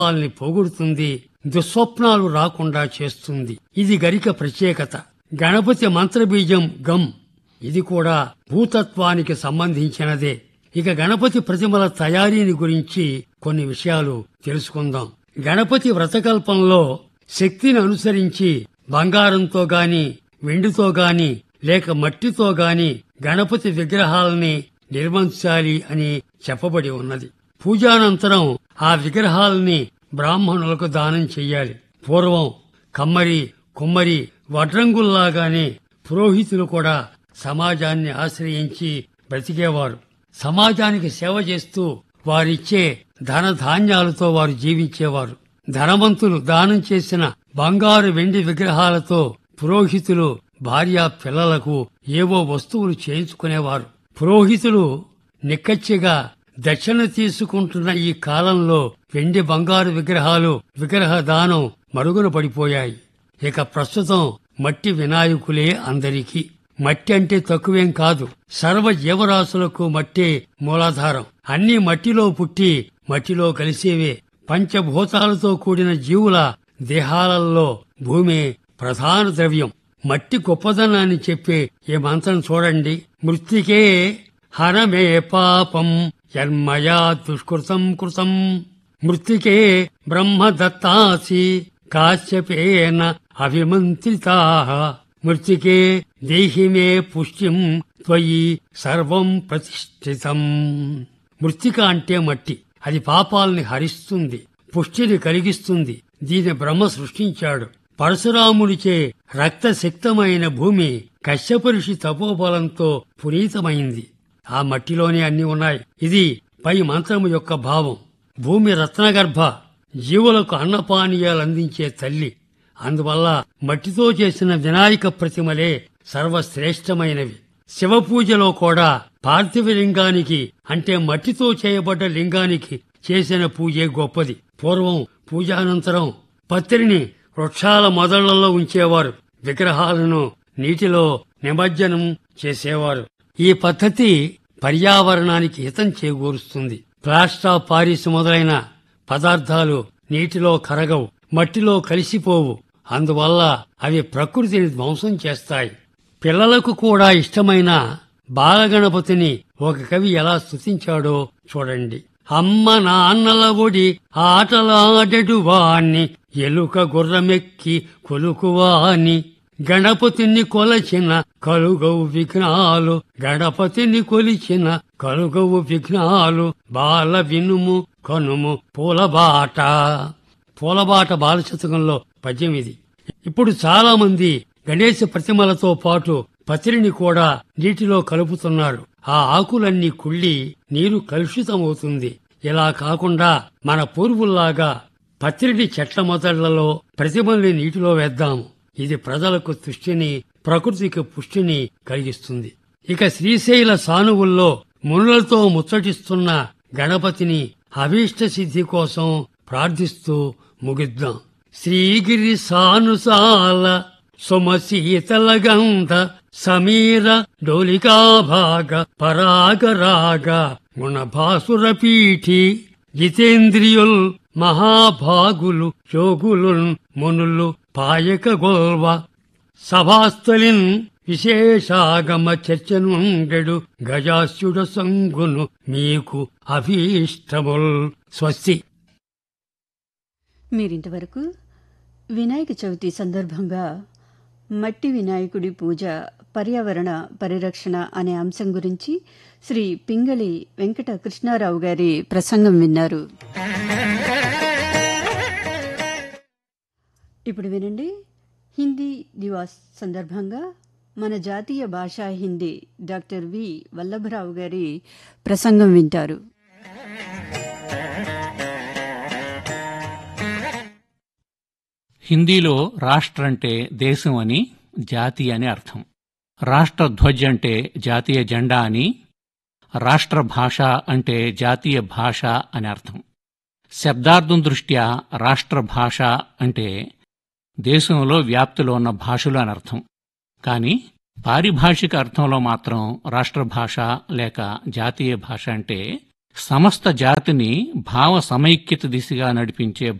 వాళ్ళని పోగొడుతుంది దుస్వప్నాలు రాకుండా చేస్తుంది ఇది గరిక ప్రత్యేకత గణపతి మంత్రబీజం గమ్ ఇది కూడా భూతత్వానికి సంబంధించినదే ఇక గణపతి ప్రతిమల తయారీని గురించి కొన్ని విషయాలు తెలుసుకుందాం గణపతి వ్రతకల్పంలో శక్తిని అనుసరించి బంగారంతో గాని వెండితో గాని లేక మట్టితో గాని గణపతి విగ్రహాలని నిర్మించాలి అని చెప్పబడి ఉన్నది పూజానంతరం ఆ విగ్రహాలని బ్రాహ్మణులకు దానం చెయ్యాలి పూర్వం కమ్మరి కుమ్మరి వడ్రంగుల్లాగానే పురోహితులు కూడా సమాజాన్ని ఆశ్రయించి బ్రతికేవారు సమాజానికి సేవ చేస్తూ వారిచ్చే ధన ధాన్యాలతో వారు జీవించేవారు ధనవంతులు దానం చేసిన బంగారు వెండి విగ్రహాలతో పురోహితులు భార్య పిల్లలకు ఏవో వస్తువులు చేయించుకునేవారు పురోహితులు నిక్కచ్చిగా దక్షిణ తీసుకుంటున్న ఈ కాలంలో వెండి బంగారు విగ్రహాలు విగ్రహ దానం మరుగున పడిపోయాయి ఇక ప్రస్తుతం మట్టి వినాయకులే అందరికీ మట్టి అంటే తక్కువేం కాదు సర్వ జీవరాశులకు మట్టే మూలాధారం అన్ని మట్టిలో పుట్టి మట్టిలో కలిసేవే పంచభూతాలతో కూడిన జీవుల దేహాలలో భూమి ప్రధాన ద్రవ్యం మట్టి గొప్పదనాన్ని చెప్పే ఈ మంత్రం చూడండి మృతికే హరమే పాపం యన్మయా దుష్కృతం కృతం మృతికే బ్రహ్మ దత్తాసి కాశ్యపేన అభిమంత్రితా మృతికే దేహి మే పుష్టిం త్వయి సర్వం ప్రతిష్ఠితం మృతిక అంటే మట్టి అది పాపాల్ని హరిస్తుంది పుష్టిని కలిగిస్తుంది దీని బ్రహ్మ సృష్టించాడు పరశురాముడిచే రక్తసిక్తమైన భూమి కశ్యపరుషి తపోబలంతో పునీతమైంది ఆ మట్టిలోనే అన్ని ఉన్నాయి ఇది పై మంత్రము యొక్క భావం భూమి రత్నగర్భ జీవులకు అన్నపానీయాలు అందించే తల్లి అందువల్ల మట్టితో చేసిన వినాయక ప్రతిమలే సర్వశ్రేష్టమైనవి శివ పూజలో కూడా పార్థివ లింగానికి అంటే మట్టితో చేయబడ్డ లింగానికి చేసిన పూజే గొప్పది పూర్వం పూజానంతరం పత్రిని వృక్షాల మొదళ్లలో ఉంచేవారు విగ్రహాలను నీటిలో నిమజ్జనం చేసేవారు ఈ పద్ధతి పర్యావరణానికి హితం చేకూరుస్తుంది ప్లాస్టా పారిస్ మొదలైన పదార్థాలు నీటిలో కరగవు మట్టిలో కలిసిపోవు అందువల్ల అవి ప్రకృతిని ధ్వంసం చేస్తాయి పిల్లలకు కూడా ఇష్టమైన బాలగణపతిని ఒక కవి ఎలా స్తుతించాడో చూడండి అమ్మ నాన్నల ఒడి ఆటలాడెడు వాణ్ణి ఎలుక గుర్రమెక్కి కొలుకువాని గణపతిని కొలచిన కలుగవు విఘ్నాలు గణపతిని కొలిచిన కలుగవు విఘ్నాలు బాల వినుము కనుము పూలబాట పూలబాట బాలశతకంలో పద్యం ఇది ఇప్పుడు చాలా మంది గణేశ ప్రతిమలతో పాటు పత్రిని కూడా నీటిలో కలుపుతున్నారు ఆ ఆకులన్నీ కుళ్ళి నీరు కలుషితమవుతుంది ఇలా కాకుండా మన పూర్వుల్లాగా పత్రిని చెట్ల మొదళ్లలో ప్రతిమల్ని నీటిలో వేద్దాము ఇది ప్రజలకు తుష్టిని ప్రకృతికి పుష్టిని కలిగిస్తుంది ఇక శ్రీశైల సానువుల్లో మునులతో ముచ్చటిస్తున్న గణపతిని అభీష్ట సిద్ధి కోసం ప్రార్థిస్తూ ముగిద్దాం శ్రీగిరి సానుసాల సుమశీతల గంధ సమీర డోలికా భాగ పరాగ రాగ గుణభాసుర పీఠి జితేంద్రియుల్ మహాభాగులు యోగులున్ మునులు పాయక గోల్వ సభాస్థలిన్ విశేషాగమ చర్చనుండెడు గజాస్యుడ సంగును మీకు అభీష్టముల్ స్వస్తి మీరింతవరకు వినాయక చవితి సందర్భంగా మట్టి వినాయకుడి పూజ పర్యావరణ పరిరక్షణ అనే అంశం గురించి శ్రీ పింగళి వెంకట కృష్ణారావు గారి ప్రసంగం విన్నారు ఇప్పుడు వినండి హిందీ దివాస్ సందర్భంగా మన జాతీయ భాష హిందీ డాక్టర్ వి వల్లభరావు గారి ప్రసంగం వింటారు హిందీలో రాష్ట్ర అంటే దేశం అని జాతి అని అర్థం రాష్ట్ర ధ్వజ్ అంటే జాతీయ జెండా అని రాష్ట్ర భాష అంటే జాతీయ భాష అని అర్థం శబ్దార్థం దృష్ట్యా రాష్ట్ర భాష అంటే దేశంలో వ్యాప్తిలో ఉన్న భాషలు అని అర్థం కానీ పారిభాషిక అర్థంలో మాత్రం రాష్ట్ర భాష లేక జాతీయ భాష అంటే సమస్త జాతిని భావ సమైక్యత దిశగా నడిపించే